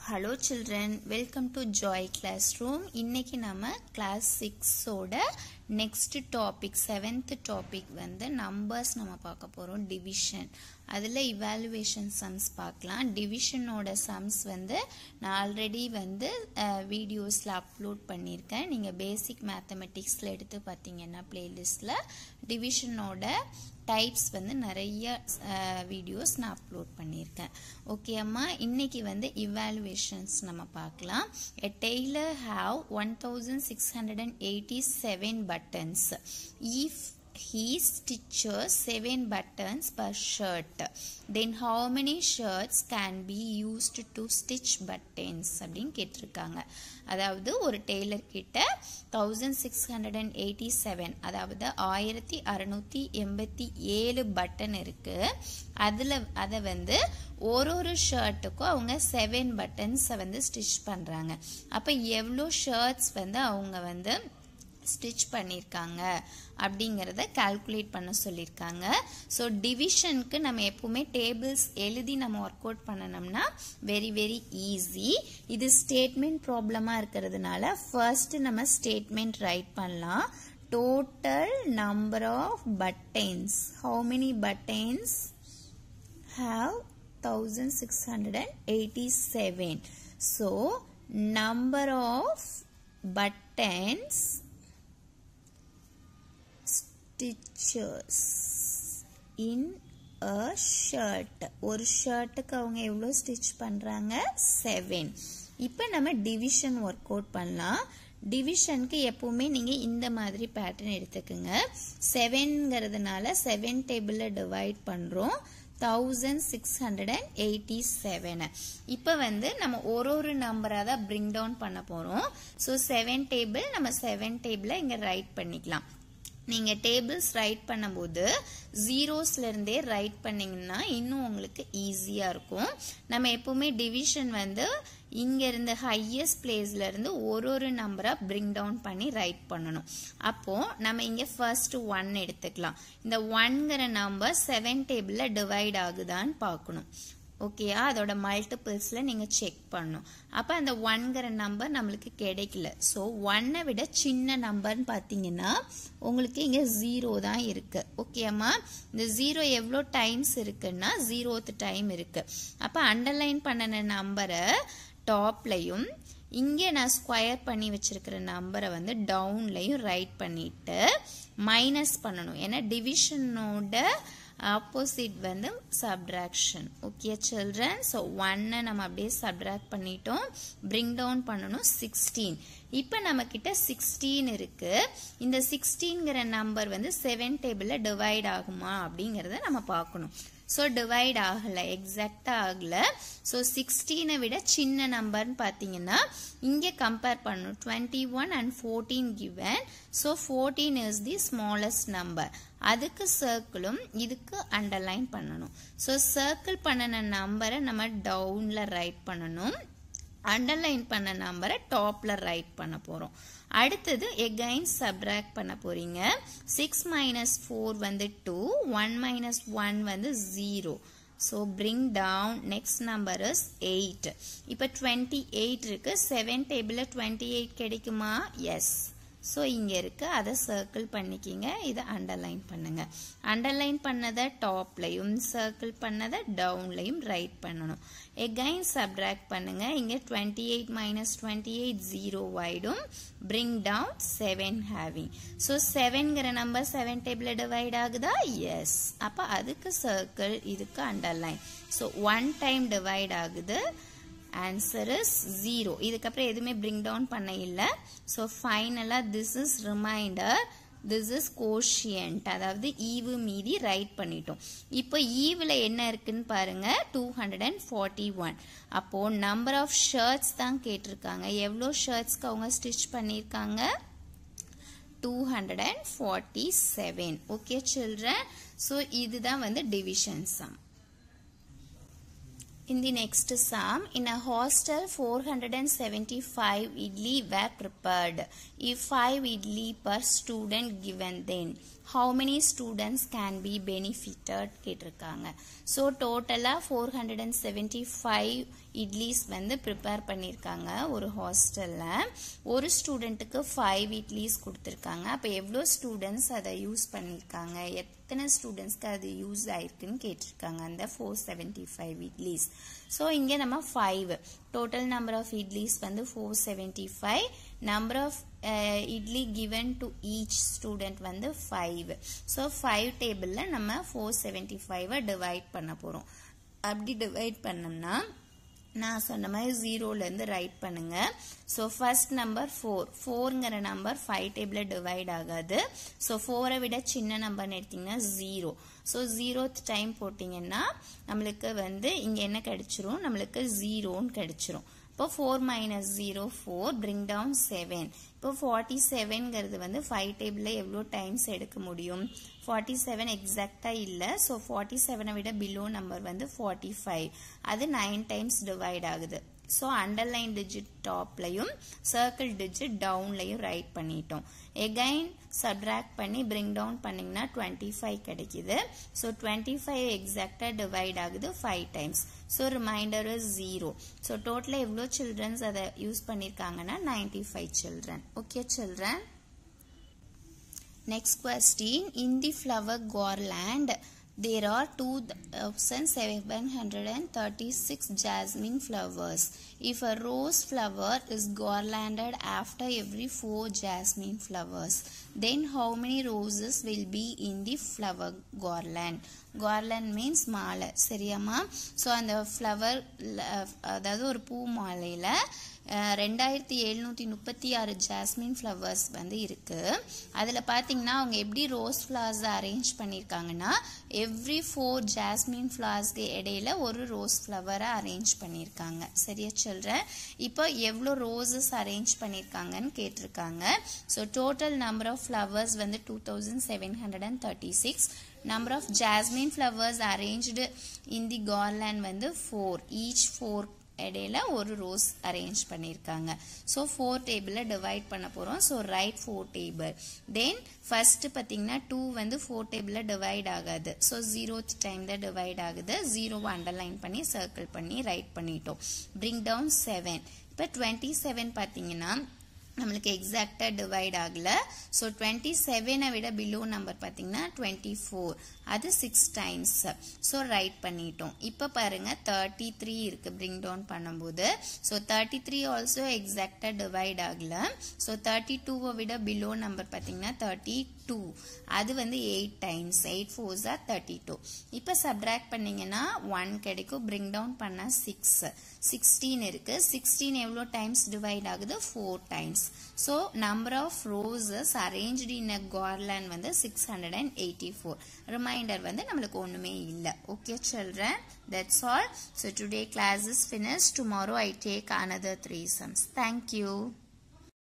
Hello children welcome to joy classroom இன்னைக்கு நம்ம class சிக்ஸோட நெக்ஸ்ட் டாபிக் செவன்த் டாபிக் வந்து நம்பர்ஸ் நம்ம பார்க்க போகிறோம் டிவிஷன் அதில் இவாலுவேஷன் சம்ஸ் பார்க்கலாம் டிவிஷனோட சம்ஸ் வந்து நான் ஆல்ரெடி வந்து வீடியோஸில் அப்லோட் பண்ணியிருக்கேன் நீங்கள் பேசிக் மேத்தமெட்டிக்ஸில் எடுத்து பார்த்தீங்கன்னா பிளேலிஸ்டில் டிவிஷனோட டைப்ஸ் வந்து நிறைய வீடியோஸ் நான் அப்லோட் பண்ணியிருக்கேன் ஓகே அம்மா இன்னைக்கு வந்து இவாலுவேஷன்ஸ் நம்ம பார்க்கலாம் a tailor have one thousand six hundred and eighty seven buttons if he stitches seven buttons per shirt then how many shirts can be used to stitch buttons அப்படின்னு கேட்டிருக்காங்க அதாவது ஒரு டெய்லர் கிட்ட thousand six hundred and eighty seven அதாவது ஆயிரத்தி அறுநூத்தி எண்பத்தி ஏழு பட்டன் இருக்கு அதில் அதை வந்து ஒரு ஒரு ஷர்ட்டுக்கும் அவங்க செவன் பட்டன்ஸை வந்து ஸ்டிச் பண்ணுறாங்க அப்போ எவ்வளோ ஷர்ட்ஸ் வந்து அவங்க வந்து ஸ்டிச் பண்ணியிருக்காங்க அப்படிங்கிறத கால்குலேட் பண்ண சொல்லியிருக்காங்க ஸோ டிவிஷனுக்கு நம்ம எப்பவுமே டேபிள்ஸ் எழுதி நம்ம ஒர்க் அவுட் பண்ணணும்னா வெரி வெரி ஈஸி இது ஸ்டேட்மெண்ட் ப்ராப்ளமாக இருக்கிறதுனால ஃபர்ஸ்ட் நம்ம ஸ்டேட்மெண்ட் ரைட் பண்ணலாம் total number of buttons how many buttons have thousand six hundred and eighty seven so number of buttons stitches in a shirt ஒரு ஷர்ட்டுக்கு அவங்க எவ்வளோ stitch பண்ணுறாங்க செவன் இப்போ நம்ம டிவிஷன் ஒர்க் அவுட் பண்ணலாம் டிவிஷனுக்கு எப்பவுமே நீங்கள் இந்த மாதிரி பேட்டர்ன் எடுத்துக்கோங்க செவன்ங்கிறதுனால செவன் டேபிளில் டிவைட் பண்ணுறோம் thousand six hundred and eighty seven இப்போ வந்து நம்ம ஒரு ஒரு நம்பராக தான் பிரிங் டவுன் பண்ண போகிறோம் ஸோ செவன் டேபிள் நம்ம செவன் டேபிளை இங்கே ரைட் பண்ணிக்கலாம் நீங்கள் டேபிள்ஸ் ரைட் பண்ணும்போது ஜீரோஸ்லேருந்தே ரைட் பண்ணிங்கன்னா இன்னும் உங்களுக்கு ஈஸியாக இருக்கும் நம்ம எப்பவுமே டிவிஷன் வந்து இங்கேருந்து ஹையஸ்ட் பிளேஸ்லேருந்து ஒரு ஒரு நம்பராக பிரிங் டவுன் பண்ணி ரைட் பண்ணணும் அப்போது நம்ம இங்கே ஃபர்ஸ்ட் ஒன் எடுத்துக்கலாம் இந்த ஒன்கிற நம்பர் செவன் டேபிளில் டிவைட் ஆகுதான்னு பார்க்கணும் ஓகேயா அதோட மல்டிபிள்ஸில் நீங்கள் செக் பண்ணும் அப்போ அந்த ஒன்கிற நம்பர் நம்மளுக்கு கிடைக்கல ஸோ ஒன்னை விட சின்ன நம்பர்னு பார்த்தீங்கன்னா உங்களுக்கு இங்கே ஜீரோ தான் இருக்கு ஓகேம்மா இந்த ஜீரோ எவ்வளோ டைம்ஸ் இருக்குன்னா ஜீரோத்து டைம் இருக்கு அப்போ அண்டர்லைன் பண்ணின நம்பரை டாப்லையும் இங்கே நான் ஸ்கொயர் பண்ணி வச்சிருக்கிற நம்பரை வந்து டவுன்லையும் ரைட் பண்ணிட்டு மைனஸ் பண்ணணும் ஏன்னா டிவிஷனோட ஆப்போசிட் வந்து சப்ட்ராக்ஷன் ஓகே சில்ட்ரன் ஸோ ஒன்னை நம்ம அப்படியே சப்ட்ராக்ட் பண்ணிட்டோம் பிரிங் டவுன் பண்ணணும் சிக்ஸ்டீன் இப்போ நம்ம கிட்ட சிக்ஸ்டீன் இருக்கு இந்த சிக்ஸ்டீன்கிற நம்பர் வந்து செவன் டேபிளில் டிவைட் ஆகுமா அப்படிங்கிறத நம்ம பார்க்கணும் ஸோ டிவைட் ஆகலை எக்ஸாக்டாக ஆகலை ஸோ சிக்ஸ்டீனை விட சின்ன நம்பர்னு பார்த்தீங்கன்னா இங்கே கம்பேர் பண்ணணும் twenty one and fourteen given so fourteen is the smallest number அதுக்கு சர்க்கிளும் இதுக்கு அண்டர்லைன் பண்ணணும் ஸோ சர்க்கிள் பண்ணின நம்பரை நம்ம டவுனில் ரைட் பண்ணணும் அண்டர்லைன் பண்ண நம்பரை டாப்பில் ரைட் பண்ண போகிறோம் அடுத்தது எகைன் சப்ராக்ட் பண்ண போறீங்க சிக்ஸ் மைனஸ் ஃபோர் வந்து டூ ஒன் மைனஸ் ஒன் வந்து zero so bring down next number is eight இப்போ டுவெண்ட்டி எயிட் இருக்கு செவன் டேபிளில் டுவெண்ட்டி எயிட் கிடைக்குமா எஸ் ஸோ இங்கே இருக்கு அதை சர்க்கிள் பண்ணிக்கிங்க இதை அண்டர்லைன் பண்ணுங்க அண்டர்லைன் பண்ணதை டாப்லையும் சர்க்கிள் பண்ணதை டவுன்லையும் ரைட் பண்ணணும் எகைன் சப்ராக்ட் பண்ணுங்க இங்கே twenty eight minus twenty eight zero வைடும் bring down seven having so செவன்கிற நம்பர் செவன் டேபிள் டிவைட் ஆகுதா எஸ் அப்போ அதுக்கு சர்க்கிள் இதுக்கு underline so one time divide ஆகுது ஆன்சர் இஸ் ஜீரோ இதுக்கப்புறம் எதுவுமே பிரிங் டவுன் பண்ண இல்லை ஸோ ஃபைனலாக this is remainder this is quotient அதாவது ஈவு மீதி ரைட் பண்ணிட்டோம் இப்போ ஈவில் என்ன இருக்குன்னு பாருங்க two hundred and forty one அப்போ நம்பர் ஆஃப் ஷர்ட்ஸ் தான் கேட்டிருக்காங்க எவ்வளோ ஷர்ட்ஸ்க்கு அவங்க ஸ்டிச் பண்ணியிருக்காங்க two hundred and forty seven okay children so இதுதான் வந்து division sum In the next sum, in a hostel 475 idli were prepared. If 5 idli per student given then, how many students can be benefited கேட்டிருக்காங்க so டோட்டலாக four hundred and seventy five idlis வந்து prepare பண்ணியிருக்காங்க ஒரு ஹாஸ்டலில் ஒரு ஸ்டூடெண்ட்டுக்கு five idlis கொடுத்துருக்காங்க அப்போ எவ்வளோ ஸ்டூடெண்ட்ஸ் அதை யூஸ் பண்ணியிருக்காங்க எத்தனை ஸ்டூடெண்ட்ஸ்க்கு அது யூஸ் ஆயிருக்குன்னு கேட்டிருக்காங்க அந்த four seventy five idlis so இங்கே நம்ம five total number of idlis வந்து four seventy five number of idli given to each student வந்து ஃபைவ் ஸோ ஃபைவ் டேபிளில் நம்ம ஃபோர் செவன்ட்டி ஃபைவை டிவைட் பண்ண போகிறோம் அப்படி டிவைட் பண்ணோம்னா நான் சொன்ன மாதிரி ஜீரோலேருந்து ரைட் பண்ணுங்க ஸோ ஃபர்ஸ்ட் நம்பர் ஃபோர் ஃபோருங்கிற நம்பர் ஃபைவ் டேபிளில் டிவைட் ஆகாது ஸோ ஃபோரை விட சின்ன நம்பர்னு எடுத்தீங்கன்னா ஜீரோ ஸோ ஜீரோத் டைம் போட்டிங்கன்னா நம்மளுக்கு வந்து இங்கே என்ன கிடைச்சிரும் நம்மளுக்கு ஜீரோன்னு கிடைச்சிரும் இப்போ four minus zero four bring down seven இப்போ ஃபார்ட்டி செவன்ங்கிறது வந்து ஃபைவ் டேபிளில் எவ்வளோ டைம்ஸ் எடுக்க முடியும் ஃபார்ட்டி செவன் எக்ஸாக்டாக இல்லை ஸோ ஃபார்ட்டி செவனை விட பிலோ நம்பர் வந்து ஃபார்ட்டி ஃபைவ் அது நைன் டைம்ஸ் டிவைட் ஆகுது ஸோ அண்டர்லைன் டிஜிட் டாப்லையும் சர்க்கிள் டிஜிட் டவுன்லையும் ரைட் பண்ணிட்டோம் எகைன் சப்ராக்ட் பண்ணி பிரிங் டவுன் பண்ணிங்கன்னா டுவெண்ட்டி ஃபைவ் கிடைக்குது ஸோ டுவெண்ட்டி ஃபைவ் எக்ஸாக்டாக டிவைட் ஆகுது five times so remainder is zero so டோட்டலாக எவ்வளோ சில்ட்ரன்ஸ் அதை யூஸ் பண்ணியிருக்காங்கன்னா ninety five children okay children Next question In the flower garland, there are 2736 jasmine flowers. If a rose flower is garlanded after every four jasmine flowers, then how many roses will be in the flower garland? garland means மாலை சரியாம்மா so அந்த flower அதாவது ஒரு பூ மாலையில் ரெண்டாயிரத்தி எழுநூற்றி முப்பத்தி ஆறு ஜாஸ்மின் ஃப்ளவர்ஸ் வந்து இருக்குது அதில் பார்த்தீங்கன்னா அவங்க எப்படி ரோஸ் ஃப்ளவர்ஸ் அரேஞ்ச் பண்ணியிருக்காங்கன்னா எவ்ரி ஃபோர் ஜாஸ்மின் ஃப்ளவர்ஸ்க்கு இடையில ஒரு ரோஸ் ஃப்ளவரை அரேஞ்ச் பண்ணியிருக்காங்க சரியா சொல்கிறேன் இப்போ எவ்வளோ ரோசஸ் அரேஞ்ச் பண்ணியிருக்காங்கன்னு கேட்டிருக்காங்க so total number of flowers வந்து two thousand seven hundred and thirty six number of jasmine flowers arranged in the garland வந்து 4 each 4 இடையில ஒரு ரோஸ் அரேஞ்ச் பண்ணியிருக்காங்க ஸோ ஃபோர் டேபிளில் டிவைட் பண்ண போகிறோம் so write four table then first பார்த்தீங்கன்னா two வந்து ஃபோர் டேபிளில் டிவைட் ஆகாது ஸோ ஜீரோத் டைம் தான் டிவைட் ஆகுது ஜீரோவை அண்டர்லைன் பண்ணி சர்க்கிள் பண்ணி ரைட் பண்ணிட்டோம் பிரிங் டவுன் செவன் இப்போ டுவெண்ட்டி செவன் பார்த்தீங்கன்னா நம்மளுக்கு எக்ஸாக்டாக டிவைட் ஆகல ஸோ டுவெண்ட்டி செவனை விட பிலோ நம்பர் பார்த்தீங்கன்னா டுவெண்ட்டி ஃபோர் அது சிக்ஸ் டைம்ஸ் ஸோ ரைட் பண்ணிட்டோம் இப்போ பாருங்க தேர்ட்டி த்ரீ இருக்கு பிரிங் டவுன் பண்ணும்போது ஸோ தேர்ட்டி த்ரீ ஆல்சோ எக்ஸாக்டாக டிவைட் ஆகல ஸோ தேர்ட்டி டூவை விட பிலோ நம்பர் பார்த்தீங்கன்னா தேர்ட்டி டூ அது வந்து எயிட் டைம்ஸ் எயிட் ஃபோர்ஸா தேர்ட்டி டூ இப்போ சப்ராக்ட் பண்ணீங்கன்னா ஒன் கிடைக்கும் பிரிங் டவுன் பண்ணால் சிக்ஸ் சிக்ஸ்டீன் இருக்கு சிக்ஸ்டீன் எவ்வளோ டைம்ஸ் டிவைட் ஆகுது four times so number of roses arranged in a garland வந்து six hundred and eighty four remainder வந்து நம்மளுக்கு ஒன்றுமே இல்லை okay children that's all so today class is finish tomorrow I take another three sums thank you